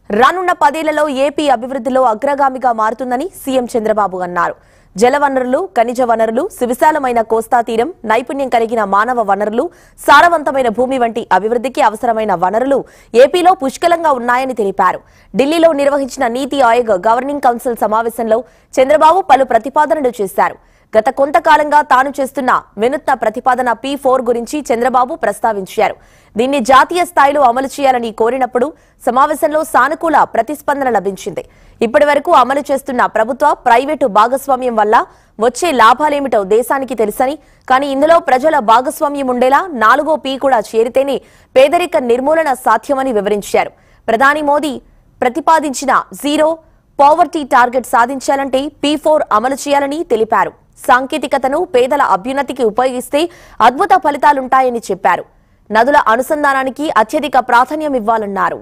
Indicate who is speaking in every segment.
Speaker 1: రానున్న పదేళ్లలో ఏపీ అభివృద్ధిలో అగ్రగామిగా మారుతుందని సీఎం చంద్రబాబు అన్నారు జలవనరులు ఖనిజ వనరులు సువిశాలమైన కోస్తా తీరం నైపుణ్యం కలిగిన మానవ వనరులు సారవంతమైన భూమి వంటి అభివృద్ధికి అవసరమైన వనరులు ఏపీలో పుష్కలంగా ఉన్నాయని తెలిపారు ఢిల్లీలో నిర్వహించిన నీతి ఆయోగ్ గవర్నింగ్ కౌన్సిల్ సమావేశంలో చంద్రబాబు పలు ప్రతిపాదనలు చేశారు గత కొంతకాలంగా తాను చేస్తున్న వినూత్న ప్రతిపాదన పీ ఫోర్ గురించి చంద్రబాబు ప్రస్తావించారు దీన్ని జాతీయ స్థాయిలో అమలు చేయాలని కోరినప్పుడు సమావేశంలో సానుకూల ప్రతిస్పందన లభించింది ఇప్పటి వరకు అమలు చేస్తున్న ప్రభుత్వ ప్రైవేటు భాగస్వామ్యం వల్ల వచ్చే లాభాలేమిటో దేశానికి తెలుసని కానీ ఇందులో ప్రజల భాగస్వామ్యం ఉండేలా నాలుగో పీ కూడా చేరితేనే పేదరిక నిర్మూలన సాధ్యమని వివరించారు ప్రధాని మోదీ ప్రతిపాదించిన జీరో పవర్టీ టార్గెట్ సాధించాలంటే పీ ఫోర్ అమలు చేయాలని తెలిపారు సాంకేతికతను పేదల అభ్యున్నతికి ఉపయోగిస్తే అద్భుత ఫలితాలుంటాయని చెప్పారు నదుల అనుసంధానానికి అత్యధిక ప్రాధాన్యం ఇవ్వాలన్నారు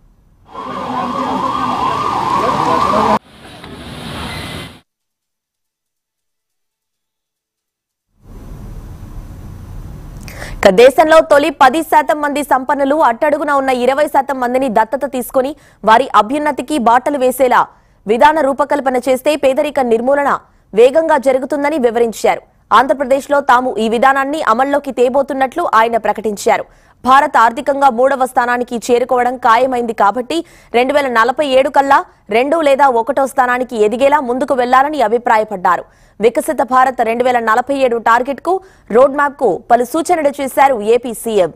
Speaker 1: ఇక దేశంలో తొలి పది శాతం మంది సంపన్నులు అట్టడుగున ఉన్న ఇరవై శాతం మందిని దత్తత తీసుకుని వారి అభ్యున్నతికి బాటలు వేసేలా విధాన రూపకల్పన చేస్తే పేదరిక నిర్మూలన వేగంగా జరుగుతుందని వివరించారు ఆంధ్రప్రదేశ్లో తాము ఈ విధానాన్ని అమల్లోకి తేబోతున్నట్లు ఆయన ప్రకటించారు భారత్ ఆర్థికంగా మూడవ స్థానానికి చేరుకోవడం ఖాయమైంది కాబట్టి రెండు వేల నలభై ఏడు కల్లా రెండు లేదా ఒకటో స్థానానికి ఎదిగేలా ముందుకు వెళ్లాలని అభిప్రాయపడ్డారు వికసిత భారత్ రెండు వేల నలభై ఏడు టార్గెట్ కు రోడ్ మ్యాప్ కు పలు సూచనలు చేశారు ఏపీ సీఎం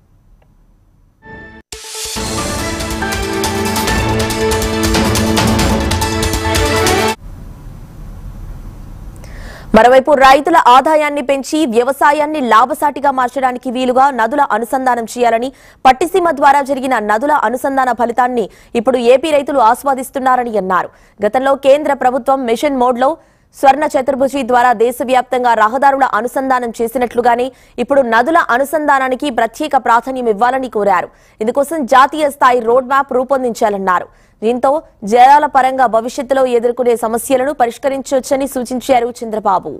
Speaker 1: మరోవైపు రైతుల ఆదాయాన్ని పెంచి వ్యవసాయాన్ని లాభసాటిగా మార్చడానికి వీలుగా నదుల అనుసంధానం చేయాలని పట్టిసీమ ద్వారా జరిగిన నదుల అనుసంధాన ఫలితాన్ని ఇప్పుడు ఏపీ రైతులు ఆస్వాదిస్తున్నారని అన్నారు గతంలో కేంద్ర ప్రభుత్వం మిషన్ మోడ్లో స్వర్ణ చతుర్భుజి ద్వారా దేశవ్యాప్తంగా రహదారుల అనుసంధానం చేసినట్లుగానే ఇప్పుడు నదుల అనుసంధానానికి ప్రత్యేక ప్రాధాన్యం ఇవ్వాలని కోరారు ఇందుకోసం జాతీయ స్థాయి రోడ్ మ్యాప్ రూపొందించాలన్నారు దీంతో జలాల పరంగా భవిష్యత్తులో ఎదుర్కొనే సమస్యలను పరిష్కరించవచ్చని సూచించారు చంద్రబాబు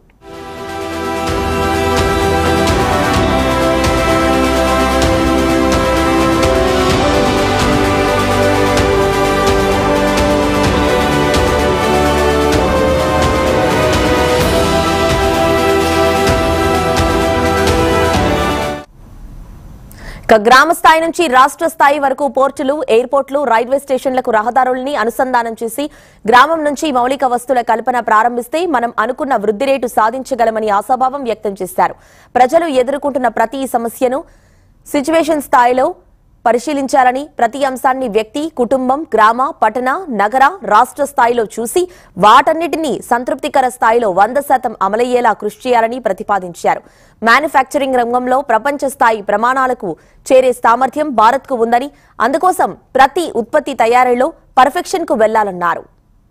Speaker 1: ఇక గ్రామ స్థాయి నుంచి రాష్ట్ర స్థాయి వరకు పోర్టులు ఎయిర్పోర్ట్లు రైల్వే స్టేషన్లకు రహదారుల్ని అనుసంధానం చేసి గ్రామం నుంచి మౌలిక వస్తువుల కల్పన ప్రారంభిస్తే మనం అనుకున్న వృద్ధి రేటు సాధించగలమని ఆశాభావం వ్యక్తం చేశారు ప్రజలు ఎదుర్కొంటున్న ప్రతి సమస్యను సిచ్యువేషన్ స్థాయిలో పరిశీలించాలని ప్రతి అంశాన్ని వ్యక్తి కుటుంబం గ్రామ పట్టణ నగర రాష్ట్ర స్థాయిలో చూసి వాటన్నిటినీ సంతృప్తికర స్థాయిలో వంద శాతం అమలయ్యేలా కృషి చేయాలని ప్రతిపాదించారు మ్యానుఫ్యాక్చరింగ్ రంగంలో ప్రపంచ స్థాయి ప్రమాణాలకు చేరే సామర్థ్యం భారత్కు ఉందని అందుకోసం ప్రతి ఉత్పత్తి తయారీలో పర్ఫెక్షన్ కు వెళ్లాలన్నారు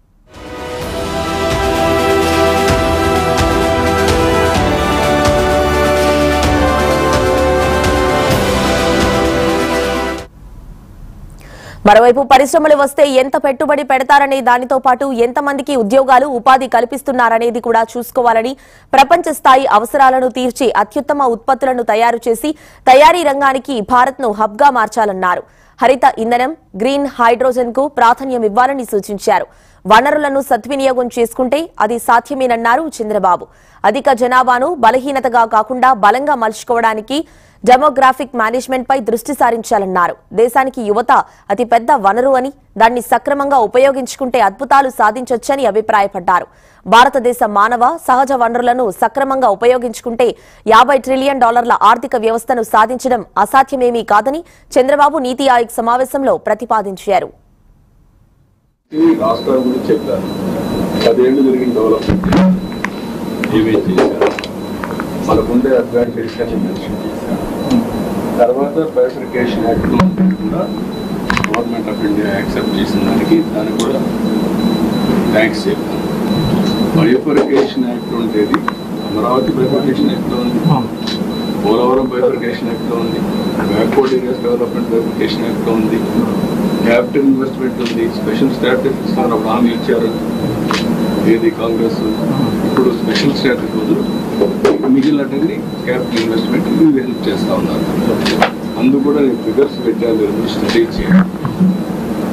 Speaker 1: మరోవైపు పరిశ్రమలు వస్తే ఎంత పెట్టుబడి పెడతారనే దానితో పాటు ఎంతమందికి ఉద్యోగాలు ఉపాధి కల్పిస్తున్నారనేది కూడా చూసుకోవాలని ప్రపంచ స్థాయి అవసరాలను తీర్చే అత్యుత్తమ ఉత్పత్తులను తయారు చేసి తయారీ రంగానికి భారత్ను హబ్గా మార్చాలన్నారు హరిత ఇంధనం గ్రీన్ హైడ్రోజన్ కు ప్రాధాన్యం ఇవ్వాలని సూచించారు వనరులను సద్వినియోగం చేసుకుంటే అది సాధ్యమేనన్నారు చంద్రబాబు అధిక జనాభాను బలహీనతగా కాకుండా బలంగా మలుచుకోవడానికి డెమోగ్రాఫిక్ మేనేజ్మెంట్ పై దృష్టి సారించాలన్నారు దేశానికి యువత అతి పెద్ద వనరు అని దాన్ని సక్రమంగా ఉపయోగించుకుంటే అద్భుతాలు సాధించొచ్చని అభిప్రాయపడ్డారు భారతదేశ మానవ సహజ వనరులను సక్రమంగా ఉపయోగించుకుంటే యాభై ట్రిలియన్ డాలర్ల ఆర్థిక వ్యవస్థను సాధించడం అసాధ్యమేమీ కాదని చంద్రబాబు నీతి ఆయోగ్ సమావేశంలో ప్రతిపాదించారు
Speaker 2: ఈ రాష్ట్రాల గురించి చెప్పారు పదేళ్ళు జరిగిన డెవలప్మెంట్ ఏమేం చేశారు మనకుండే అడ్వాంటేజ్ అని మెన్షన్ చేశారు తర్వాత బయోఫికేషన్ యాక్ట్ కూడా గవర్నమెంట్ ఆఫ్ ఇండియా యాక్సెప్ట్ చేసిన దానికి దానికి కూడా థ్యాంక్స్ చెప్పాను బయోఫికేషన్ యాక్ట్ ఉండేది అమరావతి బయోఫికేషన్ యాక్ట్లో ఉంది పోలవరం బయోఫికేషన్ యాక్ట్లో ఉంది బ్యాక్వర్డ్ ఏరియాస్ డెవలప్మెంట్ బయోఫికేషన్ యాక్ట్లో ఉంది క్యాపిటల్ ఇన్వెస్ట్మెంట్ ఉంది స్పెషల్ స్టాటస్ ఇస్తున్నారు అప్పుడు హామీ ఇచ్చారు ఏది కాంగ్రెస్ ఇప్పుడు స్పెషల్ స్టాటస్ వదులు మిగిలినటువంటి క్యాపిటల్ ఇన్వెస్ట్మెంట్ ఇవి హెల్ప్ చేస్తా ఉన్నారు అందుకు కూడా నేను ఫిగర్స్ పెట్టాను మీరు స్టడీ చేయండి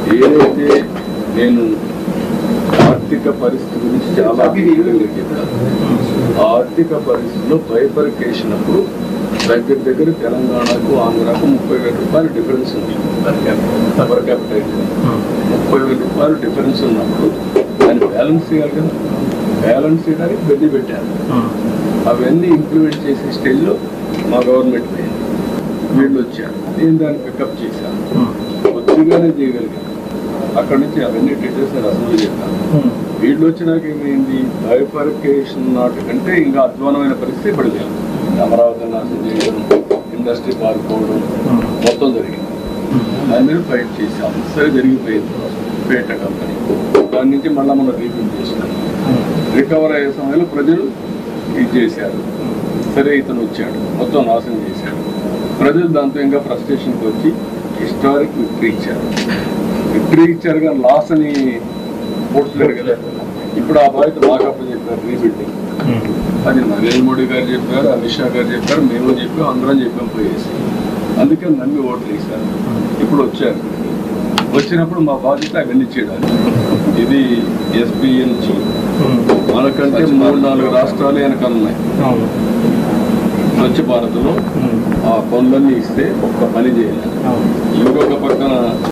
Speaker 2: ఏదైతే నేను ఆర్థిక పరిస్థితి గురించి చాలా వివరంగా చెప్పాను ఆ ఆర్థిక పరిస్థితిలో బైఫర్కేషన్ అప్పుడు దగ్గర దగ్గర తెలంగాణకు ఆంధ్రాకు ముప్పై వేల రూపాయలు డిఫరెన్స్ ఉంది పర్ క్యాపిటల్ ముప్పై వేల రూపాయలు డిఫరెన్స్ ఉన్నప్పుడు దాన్ని బ్యాలెన్స్ చేయాలి కదా బ్యాలెన్స్ చేయడానికి బెడ్డి పెట్టాను అవన్నీ ఇంప్లిమెంట్ చేసే స్టేజ్లో మా గవర్నమెంట్ పోయింది వీళ్ళు వచ్చారు నేను దాన్ని పికప్ చేశాను కొద్దిగానే చేయగలిగాను అక్కడ నుంచి అవన్నీ డీటెయిల్స్ నేను అసలు చెప్పాను వీళ్ళు వచ్చినాక ఏమైంది బైఫర్కేషన్ నాటికంటే ఇంకా అధ్వానమైన పరిస్థితి పడలేదు అమరావతి నాశనం చేయడం ఇండస్ట్రీ పారిపోవడం మొత్తం జరిగింది దాని మీద ఫైట్ చేశాం సరే జరిగిపోయింది పేట కంపెనీ దాని నుంచి మళ్ళీ మనం రీబిల్డ్ చేసినాం రికవర్ అయ్యే సమయంలో ప్రజలు ఇది చేశారు సరే ఇతను వచ్చాడు మొత్తం నాశనం చేశాడు ప్రజలు దాంతో ఇంకా ఫ్రస్ట్రేషన్కి వచ్చి హిస్టారిక్ విక్టరీ ఇచ్చారు విక్టరీ ఇచ్చారు కానీ లాస్ అని పోడ్చలేరు కదా ఇప్పుడు ఆ బాధ్యత నాకు చెప్పారు రీబిల్డింగ్ అది నరేంద్ర మోడీ గారు చెప్పారు అమిత్ షా గారు చెప్పారు మేము చెప్పాం అందరం చెప్పాం పోయేసి అందుకే నమ్మి ఓట్లు వేశారు ఇప్పుడు వచ్చారు వచ్చినప్పుడు మా బాధ్యత అవన్నీ చేయడానికి ఇది ఎస్పీఎన్ మనకంటే మూడు నాలుగు రాష్ట్రాలు వెనకనున్నాయి స్వచ్ఛ భారత్లో ఆ పనులన్నీ ఇస్తే ఒక్క పని చేయాలి ఇంకొక పక్కన